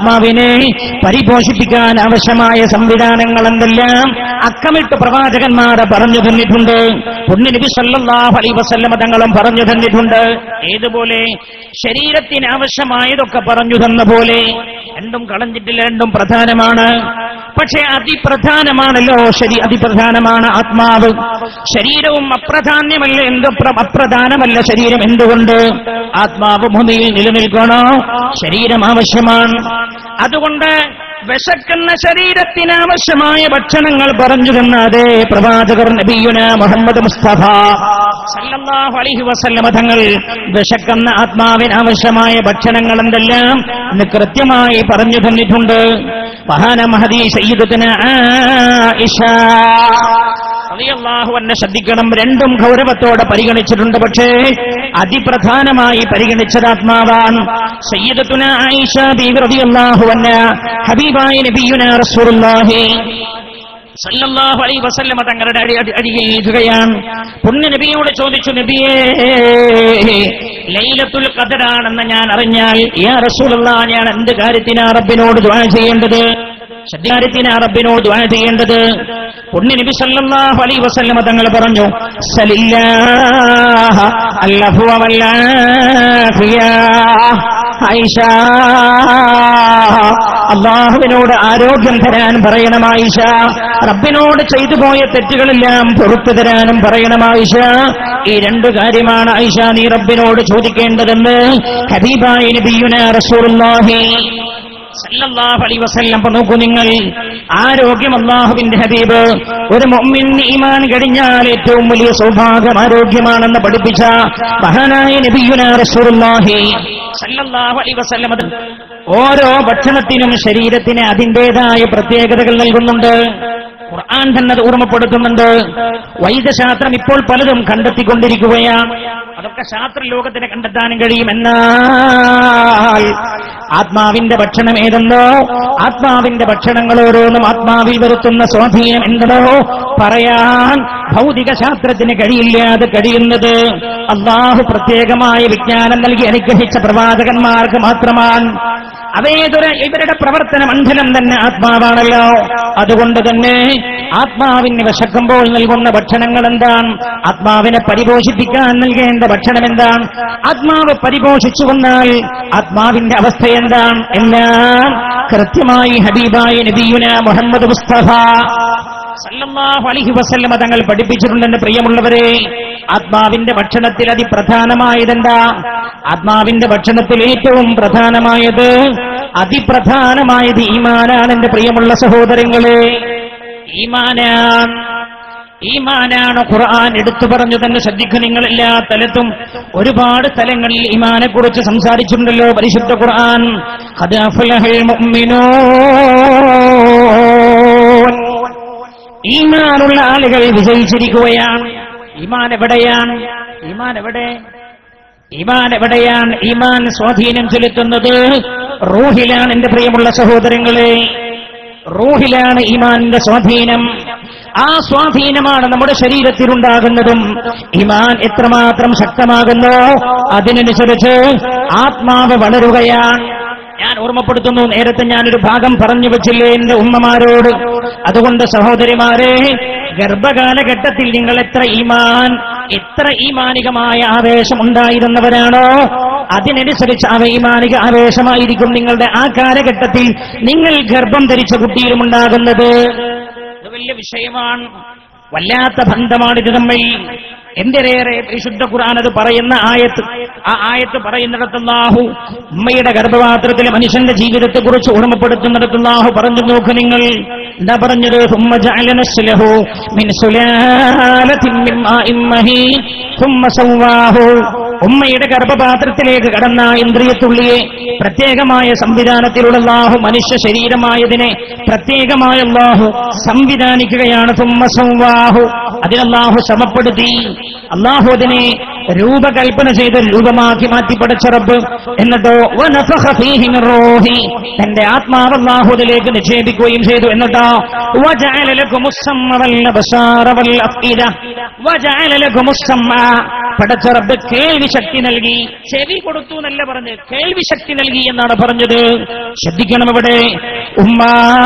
ആത്മാവിനെ പരിപോഷിപ്പിക്കാൻ ആവശ്യമായ സംവിധാനങ്ങൾ എന്തെല്ലാം അക്കമിട്ട് പ്രവാചകന്മാർ പറഞ്ഞു തന്നിട്ടുണ്ട് പുണ്യനബി സല്ലല്ലാഹു അലൈഹി വസല്ലമ തങ്ങളും പറഞ്ഞു തന്നിട്ടുണ്ട് ഏതുപോലെ ശരീരത്തിന് ആവശ്യമായതൊക്കെ പറഞ്ഞു തന്ന പോലെ രണ്ടും കളഞ്ഞിട്ടില്ല രണ്ടും പ്രധാനമാണ് പക്ഷെ അതിപ്രധാനമാണല്ലോ ശരി അതിപ്രധാനമാണ് ആത്മാവ് ശരീരവും അപ്രധാന്യമല്ല എന്ത് പ്ര- അപ്രധാനമല്ല ശരീരം എന്തുകൊണ്ട് ആത്മാവ് ഭൂമിയിൽ നിലനിൽക്കണോ ശരീരം ആവശ്യമാണ് അതുകൊണ്ട് വിശക്കുന്ന ശരീരത്തിന് ആവശ്യമായ ഭക്ഷണങ്ങൾ പറഞ്ഞു തന്ന അതേ പ്രവാചകർ നബിയുന മുഹമ്മദ് മുസ്തഫ സല്ലല്ലാഹു അലൈഹി വസല്ലമ തങ്ങൾ വിശക്കുന്ന ആത്മാവിന് ആവശ്യമായ ഭക്ഷണങ്ങൾ എന്തെല്ലാം എന്ന് കൃത്യമായി പറഞ്ഞു തന്നിട്ടുണ്ട് മഹാന മഹദി സയ്യിദത്തിന് ആയിഷ റളിയല്ലാഹു അൻഹ ശ്രദ്ധിക്കണം രണ്ടും ഗൗരവത്തോടെ പരിഗണിച്ചിട്ടുണ്ട് പക്ഷേ അതിപ്രധാനമായി പരിഗണിച്ചത് ആത്മാവാണ് സയ്യിദത്തുന ആയിഷ ബീവി റളിയല്ലാഹു അൻഹ ഹബീബായ നബിയുന റസൂലുള്ളാഹി സല്ലല്ലാഹു അലൈഹി വസല്ലമ തങ്ങളുടെ അടി അടി- അരികിൽ ഇരിക്കുകയാണ് പുണ്യ നബിയോട് ചോദിച്ചു നബിയേ ലൈലത്തുൽ ഖദറാണെന്ന് ഞാൻ അറിഞ്ഞാൽ യാ റസൂലുള്ള ഞാൻ എന്ത് കാര്യത്തിനാ റബ്ബിനോട് ദുആ ചെയ്യേണ്ടത് കാര്യത്തിനാ റബ്ബിനോട് ദുആ ചെയ്യേണ്ടത് പുണ്യ നബി സല്ലല്ലാഹു അലൈഹി വസല്ലമ തങ്ങൾ പറഞ്ഞു സലില്ലാഹ അല്ലഹു വല്ലാഫിയ ആയിഷ അള്ളാഹുവിനോട് ആരോഗ്യം തരാൻ പറയണം ആയിഷ റബ്ബിനോട് ചെയ്തു പോയ തെറ്റുകളെല്ലാം പുറത്തു തരാനും പറയണം ആയിഷ ഈ രണ്ടു കാര്യമാണ് ആയിഷ നീ റബ്ബിനോട് ചോദിക്കേണ്ടതെന്ന് ഹബീബായി നബിയുന റസൂലുള്ളാഹി സല്ലല്ലാഹു അലൈഹി വസല്ലം അപ്പൊ നോക്കൂ നിങ്ങൾ ആരോഗ്യം അള്ളാഹുവിന്റെ ഹബീബ് ഒരു മുഅ്മിൻ ഈമാൻ കഴിഞ്ഞാൽ ഏറ്റവും വലിയ സൗഭാഗ്യം ആരോഗ്യമാണെന്ന് പഠിപ്പിച്ച മഹാനായ നബിയുന റസൂലുള്ളാഹി സല്ലല്ലാഹു അലൈഹി വസല്ലം അത് ഓരോ ഭക്ഷണത്തിനും ശരീരത്തിന് അതിൻ്റെതായ പ്രത്യേകതകൾ നൽകുന്നുണ്ട് ഖുർആൻ തന്നെ അത് ഓർമ്മപ്പെടുത്തുന്നുണ്ട് വൈദ്യശാസ്ത്രം ഇപ്പോൾ പലതും കണ്ടെത്തിക്കൊണ്ടിരിക്കുകയാണ് അതൊക്കെ ശാസ്ത്ര ലോകത്തിന് കണ്ടെത്താനും കഴിയും എന്നാൽ ആത്മാവിന്റെ ഭക്ഷണം ഏതെന്നോ ആത്മാവിന്റെ ഭക്ഷണങ്ങൾ ഓരോന്നും ആത്മാവിൽ വരുത്തുന്ന സ്വാധീനം എന്തോ പറയാൻ ഭൗതിക ശാസ്ത്രത്തിന് കഴിയില്ല അത് കഴിയുന്നത് അള്ളാഹു പ്രത്യേകമായ വിജ്ഞാനം നൽകി അനുഗ്രഹിച്ച പ്രവാചകന്മാർക്ക് മാത്രമാണ് അതേതൊരു ഇവരുടെ പ്രവർത്തന മണ്ഡലം തന്നെ ആത്മാവാണല്ലോ അതുകൊണ്ട് തന്നെ ആത്മാവിന് വിശക്കുമ്പോൾ നൽകുന്ന ഭക്ഷണങ്ങൾ എന്താണ് ആത്മാവിനെ പരിപോഷിപ്പിക്കാൻ നൽകേണ്ട ഭക്ഷണം എന്താണ് ആത്മാവ് പരിപോഷിച്ചു വന്നാൽ ആത്മാവിന്റെ അവസ്ഥ എന്താണ് എല്ലാം കൃത്യമായി ഹബീബായി നബിയുന മുഹമ്മദ് മുസ്തഫ സല്ലല്ലാഹു അലൈഹി വസല്ലമ തങ്ങൾ പഠിപ്പിച്ചിട്ടുണ്ടെന്ന് പ്രിയമുള്ളവരെ ആത്മാവിന്റെ ഭക്ഷണത്തിൽ അതിപ്രധാനമായതെന്താ ആത്മാവിന്റെ ഭക്ഷണത്തിൽ ഏറ്റവും പ്രധാനമായത് അതിപ്രധാനമായത് ഈമാനാണ് എന്റെ പ്രിയമുള്ള സഹോദരങ്ങളെ ഈമാനാൻ ഈമാനാണ് ഖുർആൻ എടുത്തു പറഞ്ഞു തന്നെ ശ്രദ്ധിക്കും നിങ്ങൾ എല്ലാ തലത്തും ഒരുപാട് സ്ഥലങ്ങളിൽ ഈമാനെ കുറിച്ച് സംസാരിച്ചിട്ടുണ്ടല്ലോ പരിശുദ്ധ ഖുർആൻ ഖദ് അഫ്ലഹൽ മുഅ്മിനൂൻ ഈമാനുള്ള ആളുകൾ വിജയിച്ചിരിക്കുകയാണ് ഈമാൻ എവിടെയാണ് ഈമാൻ എവിടെ ഈമാൻ എവിടെയാണ് ഈമാൻ സ്വാധീനം ചെലുത്തുന്നത് റൂഹിലാണ് എന്റെ പ്രിയമുള്ള സഹോദരങ്ങളെ റൂഹിലാണ് ഈമാനിന്റെ സ്വാധീനം ആ സ്വാധീനമാണ് നമ്മുടെ ശരീരത്തിലുണ്ടാകുന്നതും ഈമാൻ എത്രമാത്രം ശക്തമാകുന്നോ അതിനനുസരിച്ച് ആത്മാവ് വളരുകയാണ് ഞാൻ ഓർമ്മപ്പെടുത്തുന്നു നേരത്തെ ഞാനൊരു ഭാഗം പറഞ്ഞു വെച്ചില്ലേ എന്റെ ഉമ്മമാരോട് അതുകൊണ്ട് സഹോദരിമാരെ ഗർഭകാലഘട്ടത്തിൽ നിങ്ങൾ എത്ര ഈമാൻ എത്ര ഈമാനികമായ ആവേശം ഉണ്ടായിരുന്നവരാണോ അതിനനുസരിച്ച് ആ ഈമാനിക ആവേശമായിരിക്കും നിങ്ങളുടെ ആ കാലഘട്ടത്തിൽ നിങ്ങൾ ഗർഭം ധരിച്ച കുട്ടിയിലും ഉണ്ടാകുന്നത് ഇത് വലിയ വിഷയമാണ് വല്ലാത്ത ബന്ധമാണിത് തമ്മിൽ എന്തിനേറെ വിശുദ്ധ ഖുർആൻ അത് പറയുന്ന ആയത്ത് ആ ആയത്ത് പറയുന്നിടത്തുള്ളാഹു ഉമ്മയുടെ ഗർഭപാത്രത്തിലെ മനുഷ്യന്റെ ജീവിതത്തെ കുറിച്ച് ഓർമ്മപ്പെടുത്തുന്നിടത്തുള്ളാഹു പറഞ്ഞു നോക്ക് നിങ്ങൾ എന്താ പറഞ്ഞത് ثم جعل نسله من سلالة من ماء مهين ثم سواه ഉമ്മയുടെ ഗർഭപാത്രത്തിലേക്ക് കടന്ന ഇന്ദ്രിയത്തുള്ളിയെ പ്രത്യേകമായ സംവിധാനത്തിലുള്ള അള്ളാഹു മനുഷ്യ ശരീരമായതിനെ പ്രത്യേകമായ അള്ളാഹു സംവിധാനിക്കുകയാണ് തുമ്മ സംവാഹു അതിനല്ലാഹു സമപ്പെടുത്തി അള്ളാഹു അതിനെ രൂപകൽപ്പന ചെയ്ത് രൂപമാക്കി മാറ്റി പടച്ച റബ്ബ് എന്നിട്ടോ വനഫഖ ഫീഹി മിൻ റൂഹി തന്റെ ആത്മാവ് അല്ലാഹുവിലേക്ക് നിക്ഷേപിക്കുകയും ചെയ്തു എന്നിട്ടോ വജഅല ലക്കുമുസ് സമഅ വൽ അബ്സാറ വൽ അഫ്ഇദ വജഅല ലക്കുമുസ് സമഅ പടച്ച റബ്ബ് കേൾവി ശക്തി നൽകി ചെവി കൊടുത്തു എന്നല്ല പറഞ്ഞ് കേൾവി ശക്തി നൽകി എന്നാണ് പറഞ്ഞത് ശ്രദ്ധിക്കണം ഇവിടെ ഉമ്മ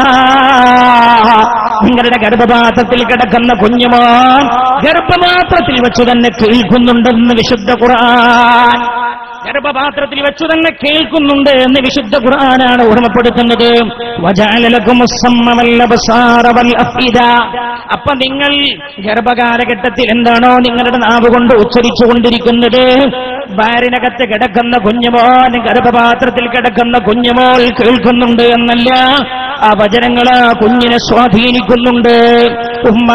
നിങ്ങളുടെ ഗർഭപാത്രത്തിൽ കിടക്കുന്ന കുഞ്ഞുമോൻ ഗർഭപാത്രത്തിൽ വെച്ച് തന്നെ കേൾക്കുന്നുണ്ടെന്ന് വിശുദ്ധ ഖുർആൻ ഗർഭപാത്രത്തിൽ വെച്ചു തന്നെ കേൾക്കുന്നുണ്ട് എന്ന് വിശുദ്ധ ഖുർആനാണ് ഓർമ്മപ്പെടുത്തുന്നത് വജഅലലകും അസ്സമ്മ വൽ അബ്സാറ വൽ അഫ്ഇദ. അപ്പൊ നിങ്ങൾ ഗർഭകാലഘട്ടത്തിൽ എന്താണോ നിങ്ങളുടെ നാവ് കൊണ്ട് ഉച്ചരിച്ചു കൊണ്ടിരിക്കുന്നത് വയറിനകത്ത് കിടക്കുന്ന കുഞ്ഞുമോൻ ഗർഭപാത്രത്തിൽ കിടക്കുന്ന കുഞ്ഞുമോൾ കേൾക്കുന്നുണ്ട് എന്നല്ല ആ വചനങ്ങൾ ആ കുഞ്ഞിനെ സ്വാധീനിക്കുന്നുണ്ട് ഉമ്മ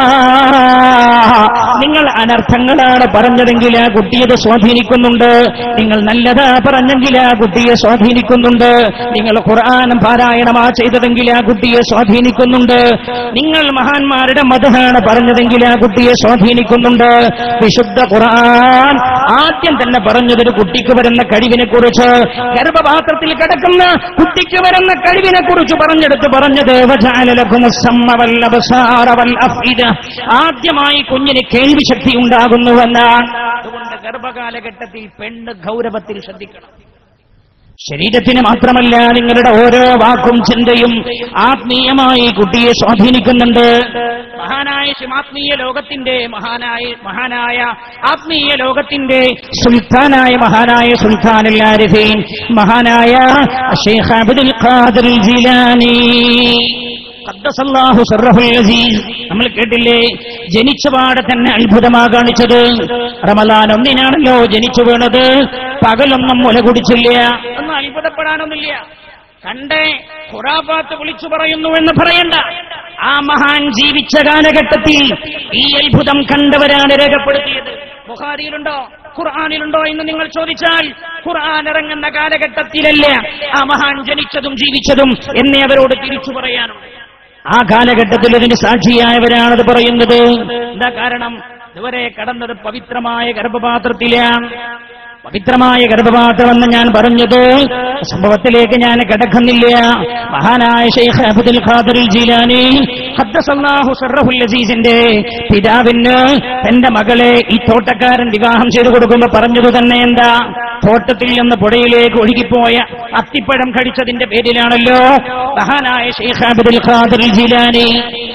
നിങ്ങൾ അനർത്ഥങ്ങളാണ് പറഞ്ഞതെങ്കിൽ ആ കുട്ടിയെ സ്വാധീനിക്കുന്നുണ്ട് നിങ്ങൾ നല്ലതാ പറഞ്ഞെങ്കിൽ ആ കുട്ടിയെ സ്വാധീനിക്കുന്നുണ്ട് നിങ്ങൾ ഖുർആാനം പാരായണമാ ചെയ്തതെങ്കിൽ ആ കുട്ടിയെ സ്വാധീനിക്കുന്നുണ്ട് നിങ്ങൾ മഹാന്മാരുടെ മതമാണ് പറഞ്ഞതെങ്കിൽ ആ കുട്ടിയെ സ്വാധീനിക്കുന്നുണ്ട് വിശുദ്ധ ഖുർആൻ ആദ്യം തന്നെ പറഞ്ഞതൊരു കുട്ടിക്ക് വരുന്ന കഴിവിനെ കുറിച്ച് ഗർഭപാത്രത്തിൽ കിടക്കുന്ന കുട്ടിക്ക് വരുന്ന കഴിവിനെ കുറിച്ച് പറഞ്ഞെടുത്ത് പറഞ്ഞത് വജഅലലകും അസ്സമ്മ വൽ അബ്സാറ വൽ അഫ്ഇദ. ആദ്യമായി കുഞ്ഞിന് കേൾവി ശക്തി ഉണ്ടാകുന്നുവെന്നാണ് അതുകൊണ്ട് ഗർഭകാലഘട്ടത്തിൽ പെണ്ണ് ഗൗരവത്തിൽ ശ്രദ്ധിക്കണം ശരീരത്തിന് മാത്രമല്ല നിങ്ങളുടെ ഓരോ വാക്കും ചിന്തയും ആത്മീയമായി കുട്ടിയെ സ്വാധീനിക്കുന്നുണ്ട് മഹാനായ ശിമാത്മീയ ലോകത്തിന്റെ മഹാനായ മഹാനായ ആത്മീയ ലോകത്തിന്റെ സുൽത്താനായ മഹാനായ സുൽത്താൻ അല്ലാരിഫീൻ മഹാനായ ഷെയ്ഖ് അബ്ദുൽ ഖാദിർ ജിലാനി ഖദ്ദസല്ലാഹു സിർറഹുൽ അസീസ് നമ്മൾ കേട്ടില്ലേ ജനിച്ച പാടെ തന്നെ അത്ഭുതമാ കാണിച്ചത് റമലാൻ ഒന്നിനാണല്ലോ ജനിച്ചു വീണത് പകലൊന്നും മുല കുടിച്ചില്ല ഒന്നും അത്ഭുതപ്പെടാനൊന്നുമില്ല കണ്ടേ ഖുറാബാത്ത് വിളിച്ചു പറയുന്നു എന്ന് പറയണ്ട ആ മഹാൻ ജീവിച്ച കാലഘട്ടത്തിൽ ഈ അത്ഭുതം കണ്ടവരാണ് രേഖപ്പെടുത്തിയത് ബുഖാരിയിലുണ്ടോ ഖുർആാനിലുണ്ടോ എന്ന് നിങ്ങൾ ചോദിച്ചാൽ ഖുർആൻ ഇറങ്ങുന്ന കാലഘട്ടത്തിലല്ല ആ മഹാൻ ജനിച്ചതും ജീവിച്ചതും എന്നേ അവരോട് തിരിച്ചു പറയാനുണ്ട് ആ കാലഘട്ടത്തിൽ ഇതിന് സാക്ഷിയായവരാണത് പറയുന്നത് എന്താ കാരണം ഇതുവരെ കടന്നത് പവിത്രമായ ഗർഭപാത്രത്തിലാണ് പവിത്രമായ ഗർഭപാത്രമെന്ന് ഞാൻ പറഞ്ഞത് സംഭവത്തിലേക്ക് ഞാൻ കിടക്കുന്നില്ല മഹാനായ ഷെയ്ഖ് അബ്ദുൽ ഖാദിർ ജീലാനി ഖദ്ദസല്ലാഹു സിർറഹുൽ അസീസിന്റെ പിതാവിന് തന്റെ മകളെ ഈ തോട്ടക്കാരൻ വിവാഹം ചെയ്തു കൊടുക്കുമ്പോ പറഞ്ഞത് തന്നെ എന്താ തോട്ടത്തിൽ നിന്ന് പുഴയിലേക്ക് ഒഴുകിപ്പോയ അത്തിപ്പഴം കടിച്ചതിന്റെ പേരിലാണല്ലോ മഹാനായ ഷെയ്ഖ് അബ്ദുൽ ഖാദിർ ജീലാനി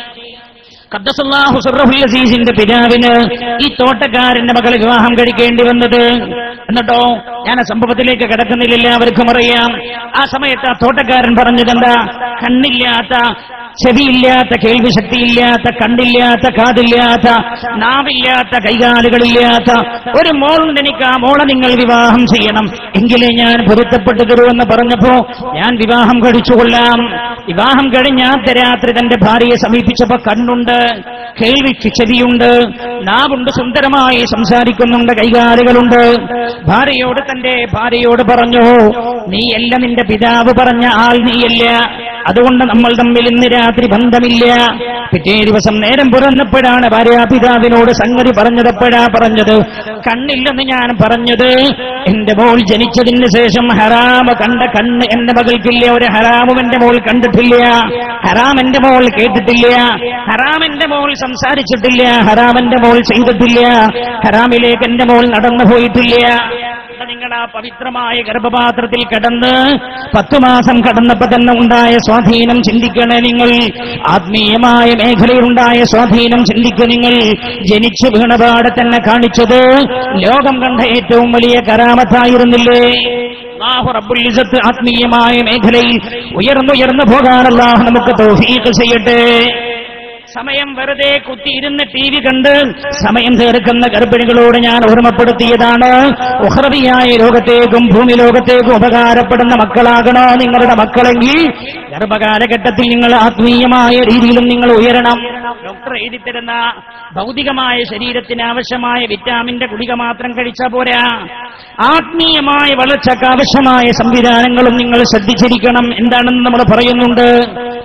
ഖദ്ദസല്ലാഹു സിർറഹുൽ അസീസിന്റെ പിതാവിന് ഈ തോട്ടക്കാരന്റെ മകളെ വിവാഹം കഴിക്കേണ്ടി വന്നത് എന്നിട്ടോ ഞാൻ ആ സംഭവത്തിലേക്ക് കിടക്കുന്നില്ല എല്ലാവർക്കും അറിയാം ആ സമയത്ത് ആ തോട്ടക്കാരൻ പറഞ്ഞതെന്താ കണ്ണില്ലാത്ത ചെവിയില്ലാത്ത കേൾവി ശക്തിയില്ലാത്ത കണ്ണില്ലാത്ത കാതില്ലാത്ത നാവില്ലാത്ത കൈകാലുകളില്ലാത്ത ഒരു മോളുണ്ട് എനിക്ക് ആ മോളെ നിങ്ങൾ വിവാഹം ചെയ്യണം എങ്കിലേ ഞാൻ പൊരുത്തപ്പെട്ടു തരുമെന്ന് പറഞ്ഞപ്പോ ഞാൻ വിവാഹം കഴിച്ചുകൊള്ളാം വിവാഹം കഴിഞ്ഞ ആദ്യ രാത്രി തന്റെ ഭാര്യയെ സമീപിച്ചപ്പോ കണ്ണുണ്ട് കേൾവിക്ക് ചെവിയുണ്ട് നാവുണ്ട് സുന്ദരമായി സംസാരിക്കുന്നുണ്ട് കൈകാലുകളുണ്ട് ഭാര്യയോട് തന്റെ ഭാര്യയോട് പറഞ്ഞു നീയല്ല നിന്റെ പിതാവ് പറഞ്ഞ ആൾ നീയല്ല അതുകൊണ്ട് നമ്മൾ തമ്മിൽ ഇന്ന് രാത്രി ബന്ധമില്ല പിറ്റേ ദിവസം നേരം പുറന്നപ്പോഴാണ് ഭാര്യ പിതാവിനോട് സംഗതി പറഞ്ഞതെപ്പോഴാ പറഞ്ഞത് കണ്ണില്ലെന്ന് ഞാൻ പറഞ്ഞത് എന്റെ മോൾ ജനിച്ചതിന് ശേഷം ഹറാമ കണ്ട കണ്ണ് എന്റെ മകൾക്കില്ല ഒരു ഹറാമും എന്റെ മോൾ കണ്ടിട്ടില്ല ഹറാം എന്റെ മോൾ കേട്ടിട്ടില്ല ഹറാം എന്റെ മോൾ സംസാരിച്ചിട്ടില്ല ഹറാം എന്റെ മോൾ ചെയ്തിട്ടില്ല ഹറാമിലേക്ക് എന്റെ മോൾ നടന്നു പോയിട്ടില്ല ഇവിടെ നിങ്ങൾ ആ പവിത്രമായ ഗർഭപാത്രത്തിൽ കിടന്ന് പത്തു മാസം കടന്നപ്പോ തന്നെ ഉണ്ടായ സ്വാധീനം ചിന്തിക്കണേ നിങ്ങൾ ആത്മീയമായ മേഖലയിലുണ്ടായ സ്വാധീനം ചിന്തിക്കുക നിങ്ങൾ ജനിച്ചു വീണപാടെ തന്നെ കാണിച്ചത് ലോകം കണ്ട ഏറ്റവും വലിയ കരാമത്തായിരുന്നില്ലേ അല്ലാഹു റബ്ബുൽ ഇസ്സത്ത് ആത്മീയമായ മേഖലയിൽ ഉയർന്നുയർന്നു പോകാൻ അല്ലാഹു നമുക്ക് തൗഫീഖ് ചെയ്യട്ടെ സമയം വെറുതെ കുത്തിയിരുന്ന് ടി വി കണ്ട് സമയം തീർക്കുന്ന ഗർഭിണികളോട് ഞാൻ ഓർമ്മപ്പെടുത്തിയതാണ് ഉഹ്റവിയായ ലോകത്തേക്കും ഭൂമി ലോകത്തേക്കും ഉപകാരപ്പെടുന്ന മക്കളാകണോ നിങ്ങളുടെ മക്കളെങ്കിൽ ഗർഭകാലഘട്ടത്തിൽ നിങ്ങൾ ആത്മീയമായ രീതിയിലും നിങ്ങൾ ഉയരണം ഡോക്ടർ എഴുതി തരുന്ന ഭൗതികമായ ശരീരത്തിന് ആവശ്യമായ വിറ്റാമിന്റെ ഗുളിക മാത്രം കഴിച്ചാൽ പോരാ ആത്മീയമായ വളർച്ചയ്ക്ക് ആവശ്യമായ സംവിധാനങ്ങളും നിങ്ങൾ ശ്രദ്ധിച്ചിരിക്കണം എന്താണെന്ന് നമ്മൾ പറയുന്നുണ്ട്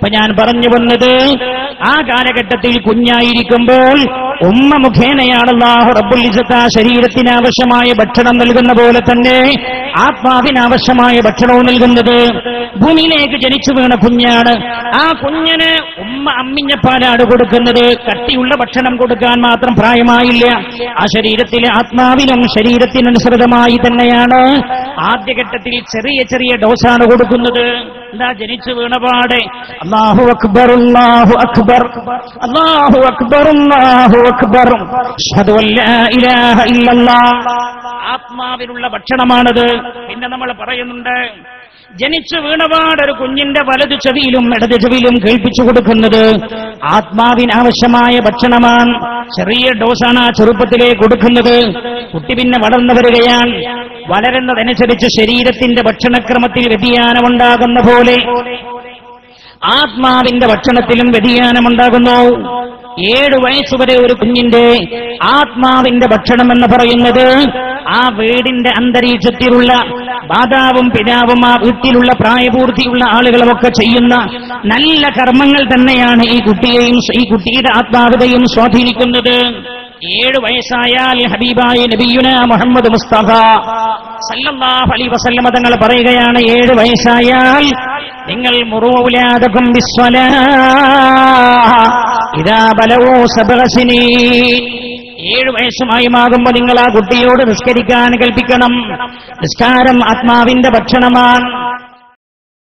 അപ്പൊ ഞാൻ പറഞ്ഞു വന്നത് ആ കാലഘട്ടത്തിൽ കുഞ്ഞായിരിക്കുമ്പോൾ ഉമ്മ മുഖേനയാണ് അല്ലാഹു റബ്ബുൽ ഇസ്സത്ത് ആ ശരീരത്തിന് ആവശ്യമായ ഭക്ഷണം നൽകുന്ന പോലെ തന്നെ ആത്മാവിന് ആവശ്യമായ ഭക്ഷണവും നൽകുന്നത് ഭൂമിയിലേക്ക് ജനിച്ചു വീണ കുഞ്ഞാണ് ആ കുഞ്ഞിന് ഉമ്മ അമ്മിഞ്ഞപ്പാലാണ് കൊടുക്കുന്നത് കട്ടിയുള്ള ഭക്ഷണം കൊടുക്കാൻ മാത്രം പ്രായമായില്ല ആ ശരീരത്തിലെ ആത്മാവിനും ശരീരത്തിനനുസൃതമായി തന്നെയാണ് ആദ്യഘട്ടത്തിൽ ചെറിയ ചെറിയ ഡോസാണ് കൊടുക്കുന്നത് എന്താ ജനിച്ചു വീണപാടെ അള്ളാഹു അക്ബർ അള്ളാഹു അക്ബർ അള്ളാഹു അക്ബർ അള്ളാഹു അക്ബർ അഷ്ഹദു അല്ലാ ഇലാഹ ഇല്ലല്ലാഹ് ആത്മാവിനുള്ള ഭക്ഷണമാണത് പിന്നെ നമ്മൾ പറയുന്നുണ്ട് ജനിച്ചു വീണപാട് ഒരു കുഞ്ഞിന്റെ വലതു ചെവിയിലും ഇടതു ചെവിയിലും കേൾപ്പിച്ചു കൊടുക്കുന്നത് ആത്മാവിനാവശ്യമായ ഭക്ഷണമാണ് ചെറിയ ഡോസാണ് ആ ചെറുപ്പത്തിലേ കൊടുക്കുന്നത് കുട്ടി പിന്നെ വളർന്നു വരികയാണ് വളരുന്നതനുസരിച്ച് ശരീരത്തിന്റെ ഭക്ഷണക്രമത്തിൽ വ്യതിയാനമുണ്ടാകുന്ന പോലെ ആത്മാവിന്റെ ഭക്ഷണത്തിലും വ്യതിയാനമുണ്ടാകുന്നു ഏഴു വയസ്സുവരെ ഒരു കുഞ്ഞിന്റെ ആത്മാവിന്റെ ഭക്ഷണം എന്ന് പറയുന്നത് ആ വീടിന്റെ അന്തരീക്ഷത്തിലുള്ള മാതാവും പിതാവും ആ വീട്ടിലുള്ള പ്രായപൂർത്തിയുള്ള ആളുകളുമൊക്കെ ചെയ്യുന്ന നല്ല കർമ്മങ്ങൾ തന്നെയാണ് ഈ കുട്ടിയെയും ഈ കുട്ടിയുടെ ആത്മാവിനെയും സ്വാധീനിക്കുന്നത് ഏഴു വയസ്സായാൽ ഹബീബായ നബിയുന മുഹമ്മദ് മുസ്തഫ സല്ലല്ലാഹു അലൈഹി വസല്ലമ തങ്ങൾ പറയുകയാണ് ഏഴ് വയസ്സായാൽ നിങ്ങൾ മുറൂലാദകും ബിസ്വലാ ഇതാ ബലവോ സബഹസിനീ ഏഴ് വയസ്സുമായുമാകുമ്പോൾ നിങ്ങൾ ആ കുട്ടിയോട് നിസ്കരിക്കാൻ കൽപ്പിക്കണം നിസ്കാരം ആത്മാവിന്റെ ഭക്ഷണമാണ്